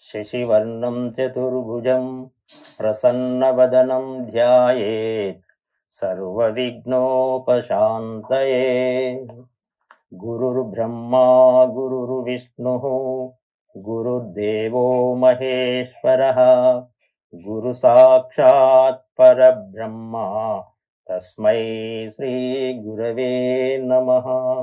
శశివర్ణం చతుర్భుజం ప్రసన్నవదనం ధ్యాయేత్ సర్వవిఘ్నోపశాంతయే గురుర్బ్రహ్మా గురుర్విష్ణుః గురుర్దేవో మహేశ్వరः గురు సాక్షాత్ పరబ్రహ్మ తస్మై శ్రీ గురవే నమః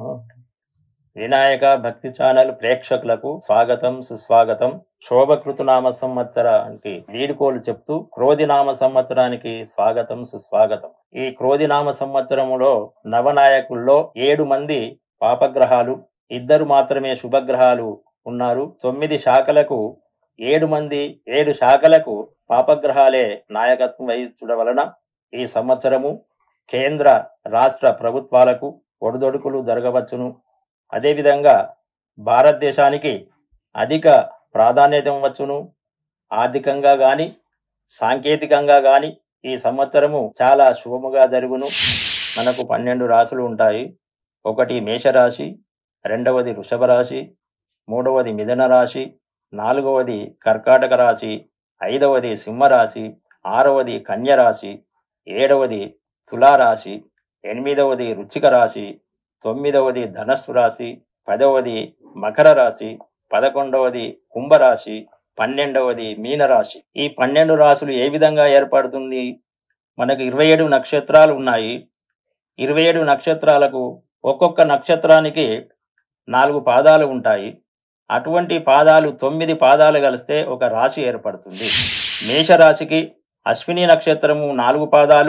వినాయక భక్తి ఛానల్ ప్రేక్షకులకు స్వాగతం సుస్వాగతం శోభకృతునామ సంవత్సరానికి వీడుకోలు చెప్తూ క్రోధినామ సంవత్సరానికి స్వాగతం సుస్వాగతం ఈ క్రోధినామ సంవత్సరములో నవనాయకుల్లో ఏడు మంది పాపగ్రహాలు ఇద్దరు మాత్రమే శుభగ్రహాలు ఉన్నారు తొమ్మిది శాఖలకు ఏడు మంది ఏడు శాఖలకు పాపగ్రహాలే నాయకత్వం వహించడం వలన ఈ సంవత్సరము కేంద్ర రాష్ట్ర ప్రభుత్వాలకు ఒడిదొడుకులు జరగవచ్చును అదేవిధంగా భారతదేశానికి అధిక ప్రాధాన్యత ఇవ్వచ్చును ఆర్థికంగా గాని సాంకేతికంగా గాని ఈ సంవత్సరము చాలా శుభముగా జరుగును మనకు పన్నెండు రాశులు ఉంటాయి ఒకటి మేషరాశి రెండవది వృషభ రాశి మూడవది మిథున రాశి నాలుగవది కర్కాటక రాశి ఐదవది సింహరాశి ఆరవది కన్య రాశి ఏడవది తులారాశి ఎనిమిదవది వృచ్చిక రాశి తొమ్మిదవది ధనస్సు రాశి పదవది మకర రాశి పదకొండవది కుంభరాశి పన్నెండవది మీనరాశి ఈ పన్నెండు రాశులు ఏ విధంగా ఏర్పడుతుంది మనకు ఇరవై ఏడు నక్షత్రాలు ఉన్నాయి ఇరవై ఏడు నక్షత్రాలకు ఒక్కొక్క నక్షత్రానికి నాలుగు పాదాలు ఉంటాయి అటువంటి పాదాలు తొమ్మిది పాదాలు కలిస్తే ఒక రాశి ఏర్పడుతుంది మేషరాశికి అశ్విని నక్షత్రము నాలుగు పాదాలు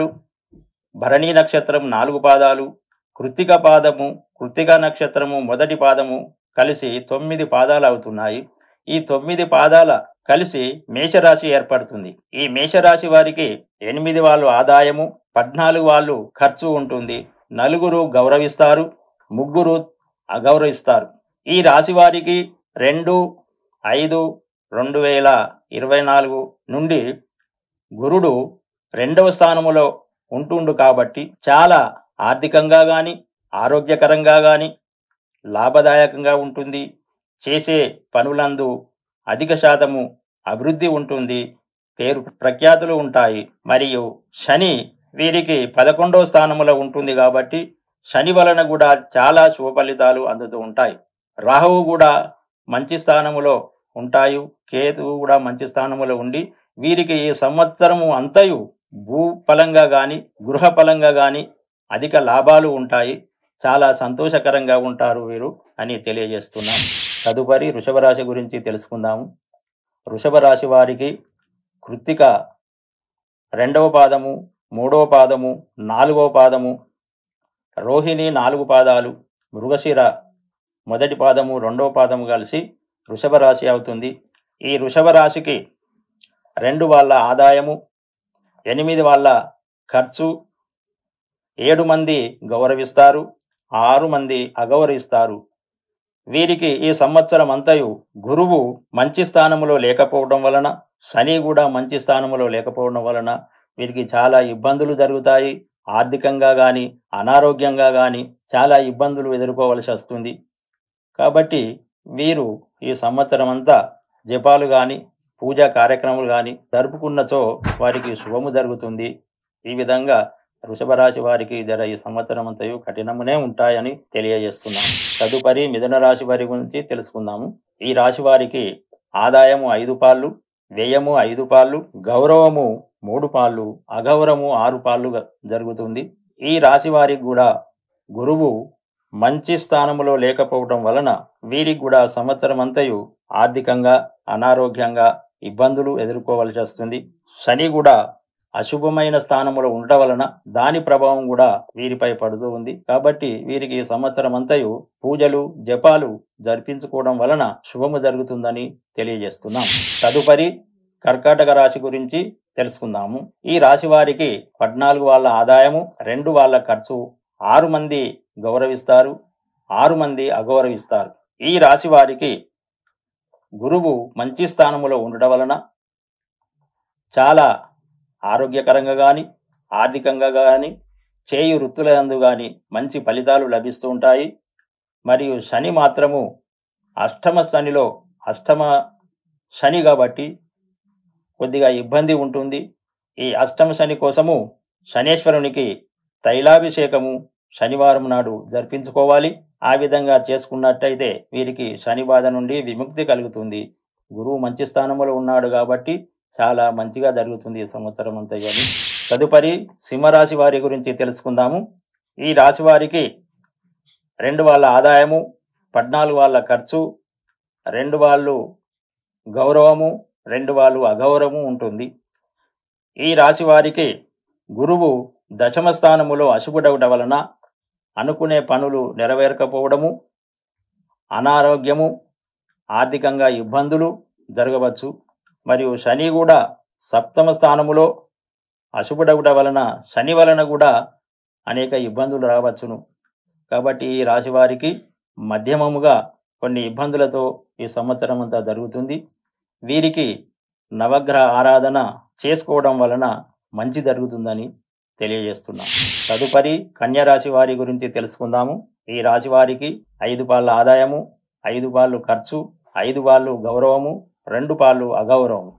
భరణి నక్షత్రం నాలుగు పాదాలు కృత్తిక పాదము కృత్తిక నక్షత్రము మొదటి పాదము కలిసి తొమ్మిది పాదాలు అవుతున్నాయి ఈ తొమ్మిది పాదాల కలిసి మేషరాశి ఏర్పడుతుంది ఈ మేషరాశి వారికి ఎనిమిది వాళ్ళు ఆదాయము పద్నాలుగు వాళ్ళు ఖర్చు ఉంటుంది నలుగురు గౌరవిస్తారు ముగ్గురు అగౌరవిస్తారు ఈ రాశి వారికి రెండు ఐదు రెండు వేల ఇరవై నాలుగు నుండి గురుడు రెండవ స్థానములో ఉంటుండు కాబట్టి చాలా ఆర్థికంగా గాని ఆరోగ్యకరంగా గాని లాభదాయకంగా ఉంటుంది చేసే పనులందు అధిక శాతము అభివృద్ధి ఉంటుంది పేరు ప్రఖ్యాతులు ఉంటాయి మరియు శని వీరికి పదకొండవ స్థానములో ఉంటుంది కాబట్టి శని వలన కూడా చాలా శుభ ఫలితాలు అందుతూ ఉంటాయి రాహువు కూడా మంచి స్థానములో ఉంటాయి కేతువు కూడా మంచి స్థానములో ఉండి వీరికి ఈ సంవత్సరము అంతయు భూఫలంగా గాని గృహఫలంగా గాని అధిక లాభాలు ఉంటాయి చాలా సంతోషకరంగా ఉంటారు వీరు అని తెలియజేస్తున్నాం తదుపరి వృషభ రాశి గురించి తెలుసుకుందాము వృషభ రాశి వారికి కృత్తిక రెండవ పాదము మూడవ పాదము నాలుగవ పాదము రోహిణి నాలుగు పాదాలు మృగశిర మొదటి పాదము రెండవ పాదము కలిసి వృషభ రాశి అవుతుంది ఈ వృషభ రాశికి రెండు వాళ్ళ ఆదాయము ఎనిమిది వాళ్ళ ఖర్చు ఏడు మంది గౌరవిస్తారు ఆరు మంది అగౌరవిస్తారు వీరికి ఈ సంవత్సరం అంతయు గురువు మంచి స్థానములో లేకపోవడం వలన శని కూడా మంచి స్థానములో లేకపోవడం వలన వీరికి చాలా ఇబ్బందులు జరుగుతాయి ఆర్థికంగా గాని అనారోగ్యంగా గాని చాలా ఇబ్బందులు ఎదుర్కోవలసి వస్తుంది కాబట్టి వీరు ఈ సంవత్సరం అంతా జపాలు గాని పూజా కార్యక్రమాలు గాని జరుపుకున్నచో వారికి శుభము జరుగుతుంది ఈ విధంగా వృషభ రాశి వారికి జర ఈ సంవత్సరం అంతయు కఠినమునే ఉంటాయని తెలియజేస్తున్నాం తదుపరి మిథున రాశి వారి గురించి తెలుసుకుందాము ఈ రాశి వారికి ఆదాయము ఐదు పాళ్ళు వ్యయము ఐదు పాళ్ళు గౌరవము మూడు పాళ్ళు అగౌరవము ఆరు పాళ్ళు జరుగుతుంది ఈ రాశి వారికి కూడా గురువు మంచి స్థానములో లేకపోవడం వలన వీరికి కూడా సంవత్సరం అంతయు ఆర్థికంగా అనారోగ్యంగా ఇబ్బందులు ఎదుర్కోవలసి వస్తుంది శని కూడా అశుభమైన స్థానములో ఉండటం వలన దాని ప్రభావం కూడా వీరిపై పడుతూ ఉంది కాబట్టి వీరికి ఈ సంవత్సరం అంతయు పూజలు జపాలు జరిపించుకోవడం వలన శుభము జరుగుతుందని తెలియజేస్తున్నాం తదుపరి కర్కాటక రాశి గురించి తెలుసుకుందాము ఈ రాశి వారికి పద్నాలుగు వాళ్ళ ఆదాయము రెండు వాళ్ళ ఖర్చు ఆరు మంది గౌరవిస్తారు ఆరు మంది అగౌరవిస్తారు ఈ రాశి వారికి గురువు మంచి స్థానములో ఉండడం వలన చాలా ఆరోగ్యకరంగా కానీ ఆర్థికంగా కానీ చేయు వృత్తులందు కానీ మంచి ఫలితాలు లభిస్తూ ఉంటాయి మరియు శని మాత్రము అష్టమ శనిలో అష్టమ శని కాబట్టి కొద్దిగా ఇబ్బంది ఉంటుంది ఈ అష్టమ శని కోసము శనేశ్వరునికి తైలాభిషేకము శనివారం నాడు జరిపించుకోవాలి ఆ విధంగా చేసుకున్నట్టయితే వీరికి శని బాధ నుండి విముక్తి కలుగుతుంది గురువు మంచి స్థానంలో ఉన్నాడు కాబట్టి చాలా మంచిగా జరుగుతుంది ఈ సంవత్సరం అంతా కానీ తదుపరి సింహరాశి వారి గురించి తెలుసుకుందాము ఈ రాశి వారికి రెండు వాళ్ళ ఆదాయము పద్నాలుగు వాళ్ళ ఖర్చు రెండు వాళ్ళు గౌరవము రెండు వాళ్ళు అగౌరవము ఉంటుంది ఈ రాశి వారికి గురువు దశమ స్థానములో అశుభుడవట వలన అనుకునే పనులు నెరవేరకపోవడము అనారోగ్యము ఆర్థికంగా ఇబ్బందులు జరగవచ్చు మరియు శని కూడా సప్తమ స్థానములో అశుభుడవుట వలన శని వలన కూడా అనేక ఇబ్బందులు రావచ్చును కాబట్టి ఈ రాశి వారికి మధ్యమముగా కొన్ని ఇబ్బందులతో ఈ సంవత్సరం అంతా జరుగుతుంది వీరికి నవగ్రహ ఆరాధన చేసుకోవడం వలన మంచి జరుగుతుందని తెలియజేస్తున్నాం తదుపరి కన్యా రాశి వారి గురించి తెలుసుకుందాము ఈ రాశి వారికి ఐదు పాళ్ళ ఆదాయము ఐదు పాళ్ళు ఖర్చు ఐదు పాళ్ళు గౌరవము రెండు పాళ్ళు అగౌరవము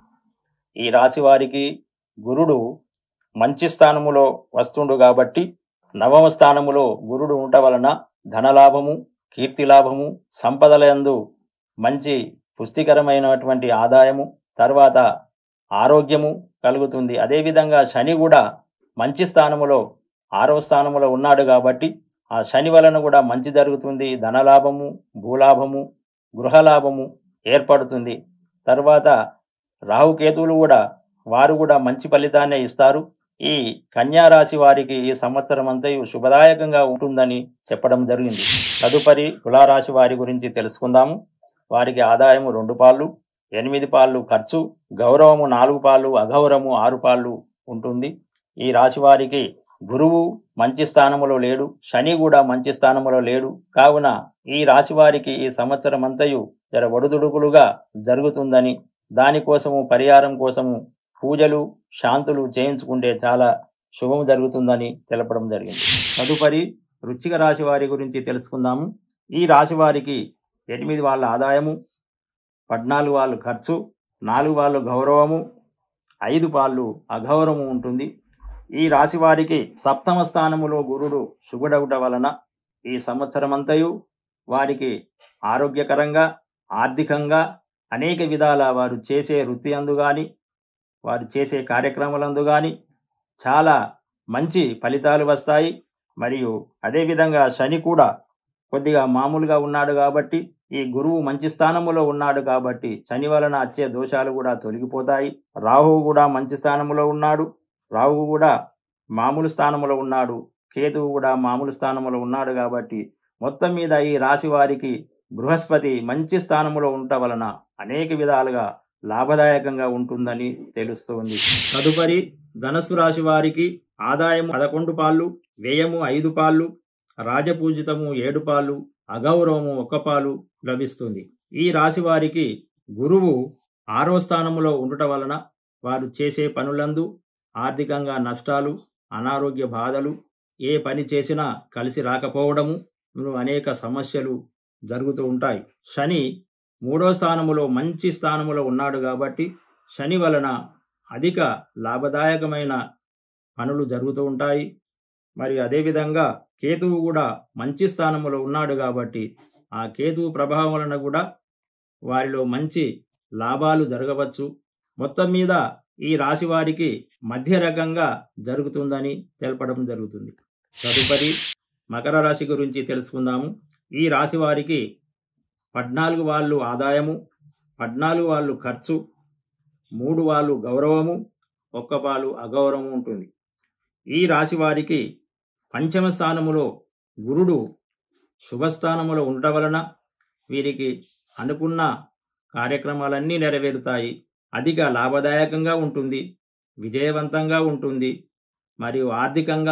ఈ రాశి వారికి గురుడు మంచి స్థానములో వస్తుండు కాబట్టి నవమ స్థానములో గురుడు ఉంట వలన ధనలాభము కీర్తి లాభము సంపదలందు మంచి పుష్టికరమైనటువంటి ఆదాయము తర్వాత ఆరోగ్యము కలుగుతుంది అదేవిధంగా శని కూడా మంచి స్థానములో ఆరవ స్థానములో ఉన్నాడు కాబట్టి ఆ శని వలన కూడా మంచి జరుగుతుంది ధనలాభము భూలాభము గృహలాభము ఏర్పడుతుంది తర్వాత రాహుకేతువులు కూడా వారు కూడా మంచి ఫలితాన్నే ఇస్తారు ఈ కన్యా రాశి వారికి ఈ సంవత్సరం అంతయు శుభదాయకంగా ఉంటుందని చెప్పడం జరిగింది తదుపరి తులారాశి వారి గురించి తెలుసుకుందాము వారికి ఆదాయము రెండు పాళ్ళు ఎనిమిది పాళ్ళు ఖర్చు గౌరవము నాలుగు పాళ్ళు అగౌరవము ఆరు పాళ్ళు ఉంటుంది ఈ రాశి వారికి గురువు మంచి స్థానములో లేడు శని కూడా మంచి స్థానములో లేడు కావున ఈ రాశి వారికి ఈ సంవత్సరం అంతయు జర ఒడుదుడుకులుగా జరుగుతుందని దానికోసము పరిహారం కోసము పూజలు శాంతులు చేయించుకుంటే చాలా శుభం జరుగుతుందని తెలపడం జరిగింది తదుపరి వృచ్చిక రాశి వారి గురించి తెలుసుకుందాము ఈ రాశి వారికి ఎనిమిది వాళ్ళ ఆదాయము పద్నాలుగు వాళ్ళు ఖర్చు నాలుగు వాళ్ళు గౌరవము ఐదు పాళ్ళు అగౌరవము ఉంటుంది ఈ రాశి వారికి సప్తమ స్థానములో గురుడు శుభుడవుట వలన ఈ సంవత్సరం అంతయు వారికి ఆరోగ్యకరంగా ఆర్థికంగా అనేక విధాల వారు చేసే వృత్తి అందు కానీ వారు చేసే కార్యక్రమాలందు కానీ చాలా మంచి ఫలితాలు వస్తాయి మరియు అదేవిధంగా శని కూడా కొద్దిగా మామూలుగా ఉన్నాడు కాబట్టి ఈ గురువు మంచి స్థానములో ఉన్నాడు కాబట్టి శని వలన వచ్చే దోషాలు కూడా తొలగిపోతాయి రాహువు కూడా మంచి స్థానములో ఉన్నాడు రాహువు కూడా మామూలు స్థానములో ఉన్నాడు కేతువు కూడా మామూలు స్థానములో ఉన్నాడు కాబట్టి మొత్తం మీద ఈ రాశి వారికి బృహస్పతి మంచి స్థానములో ఉండటం వలన అనేక విధాలుగా లాభదాయకంగా ఉంటుందని తెలుస్తుంది తదుపరి ధనస్సు రాశి వారికి ఆదాయం పదకొండు పాళ్ళు వ్యయము ఐదు పాళ్ళు రాజపూజితము ఏడు పాళ్ళు అగౌరవము ఒక్క పాలు లభిస్తుంది ఈ రాశి వారికి గురువు ఆరో స్థానములో ఉండటం వలన వారు చేసే పనులందు ఆర్థికంగా నష్టాలు అనారోగ్య బాధలు ఏ పని చేసినా కలిసి రాకపోవడము అనేక సమస్యలు జరుగుతూ ఉంటాయి శని మూడో స్థానములో మంచి స్థానములో ఉన్నాడు కాబట్టి శని వలన అధిక లాభదాయకమైన పనులు జరుగుతూ ఉంటాయి మరి అదేవిధంగా కేతువు కూడా మంచి స్థానములో ఉన్నాడు కాబట్టి ఆ కేతువు ప్రభావం వలన కూడా వారిలో మంచి లాభాలు జరగవచ్చు మొత్తం మీద ఈ రాశి వారికి మధ్య రకంగా జరుగుతుందని తెలపడం జరుగుతుంది తదుపరి మకర రాశి గురించి తెలుసుకుందాము ఈ రాశి వారికి పద్నాలుగు వాళ్ళు ఆదాయము పద్నాలుగు వాళ్ళు ఖర్చు మూడు వాళ్ళు గౌరవము ఒక్క పాలు అగౌరవము ఉంటుంది ఈ రాశి వారికి పంచమ స్థానములో గురుడు శుభస్థానములో ఉండటం వలన వీరికి అనుకున్న కార్యక్రమాలన్నీ నెరవేరుతాయి అధిక లాభదాయకంగా ఉంటుంది విజయవంతంగా ఉంటుంది మరియు ఆర్థికంగా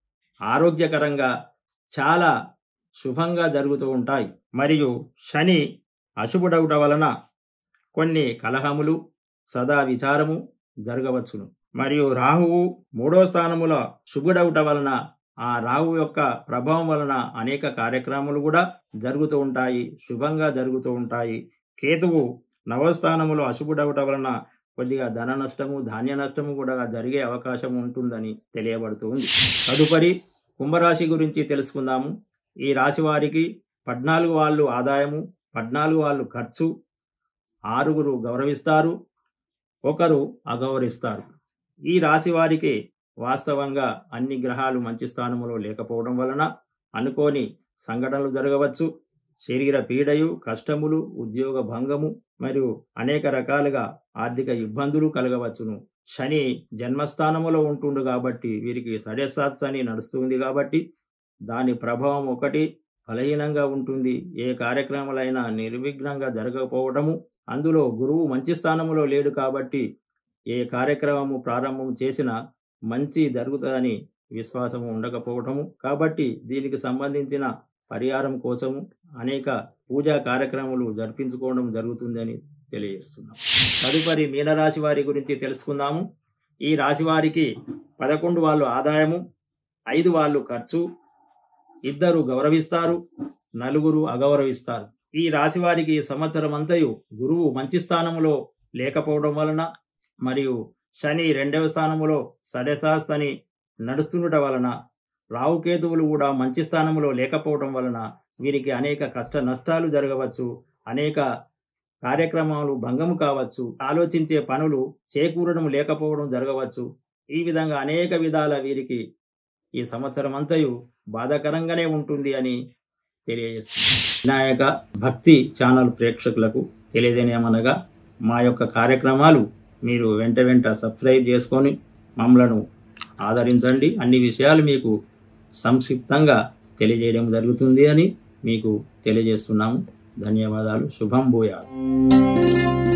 ఆరోగ్యకరంగా చాలా శుభంగా జరుగుతూ ఉంటాయి మరియు శని అశుభుడవుట వలన కొన్ని కలహములు సదా విచారము జరగవచ్చును మరియు రాహువు మూడో స్థానముల శుభుడవుట వలన ఆ రాహు యొక్క ప్రభావం వలన అనేక కార్యక్రమాలు కూడా జరుగుతూ ఉంటాయి శుభంగా జరుగుతూ ఉంటాయి కేతువు నవస్థానములో అశుభుడవట వలన కొద్దిగా ధన నష్టము ధాన్య నష్టము కూడా జరిగే అవకాశం ఉంటుందని తెలియబడుతుంది తదుపరి కుంభరాశి గురించి తెలుసుకుందాము ఈ రాశి వారికి పద్నాలుగు వాళ్ళు ఆదాయము పద్నాలుగు వాళ్ళు ఖర్చు ఆరుగురు గౌరవిస్తారు ఒకరు అగౌరవిస్తారు ఈ రాశి వారికి వాస్తవంగా అన్ని గ్రహాలు మంచి స్థానములో లేకపోవడం వలన అనుకోని సంఘటనలు జరగవచ్చు శరీర పీడయు కష్టములు ఉద్యోగ భంగము మరియు అనేక రకాలుగా ఆర్థిక ఇబ్బందులు కలగవచ్చును శని జన్మస్థానములో ఉంటుండు కాబట్టి వీరికి సడెసాత్ శని నడుస్తుంది కాబట్టి దాని ప్రభావం ఒకటి బలహీనంగా ఉంటుంది ఏ కార్యక్రమాలైనా నిర్విఘ్నంగా జరగకపోవడము అందులో గురువు మంచి స్థానములో లేడు కాబట్టి ఏ కార్యక్రమము ప్రారంభం చేసినా మంచి జరుగుతుందని విశ్వాసము ఉండకపోవటము కాబట్టి దీనికి సంబంధించిన పరిహారం కోసము అనేక పూజా కార్యక్రమాలు జరిపించుకోవడం జరుగుతుందని తెలియజేస్తున్నాం తదుపరి మీనరాశి వారి గురించి తెలుసుకుందాము ఈ రాశి వారికి పదకొండు వాళ్ళు ఆదాయము ఐదు వాళ్ళు ఖర్చు ఇద్దరు గౌరవిస్తారు నలుగురు అగౌరవిస్తారు ఈ రాశి వారికి ఈ సంవత్సరం అంతయు గురువు మంచి స్థానములో లేకపోవడం వలన మరియు శని రెండవ స్థానములో సడెసాస్ అని నడుస్తుండట వలన రావుకేతువులు కూడా మంచి స్థానంలో లేకపోవడం వలన వీరికి అనేక కష్ట నష్టాలు జరగవచ్చు అనేక కార్యక్రమాలు భంగము కావచ్చు ఆలోచించే పనులు చేకూరడం లేకపోవడం జరగవచ్చు ఈ విధంగా అనేక విధాల వీరికి ఈ సంవత్సరం అంతయు బాధాకరంగానే ఉంటుంది అని తెలియజేస్తుంది వినాయక భక్తి ఛానల్ ప్రేక్షకులకు తెలియజేయమనగా మా యొక్క కార్యక్రమాలు మీరు వెంట వెంట సబ్స్క్రైబ్ చేసుకొని మమ్మలను ఆదరించండి అన్ని విషయాలు మీకు సంక్షిప్తంగా తెలియజేయడం జరుగుతుంది అని మీకు తెలియజేస్తున్నాము ధన్యవాదాలు శుభం భూయాలు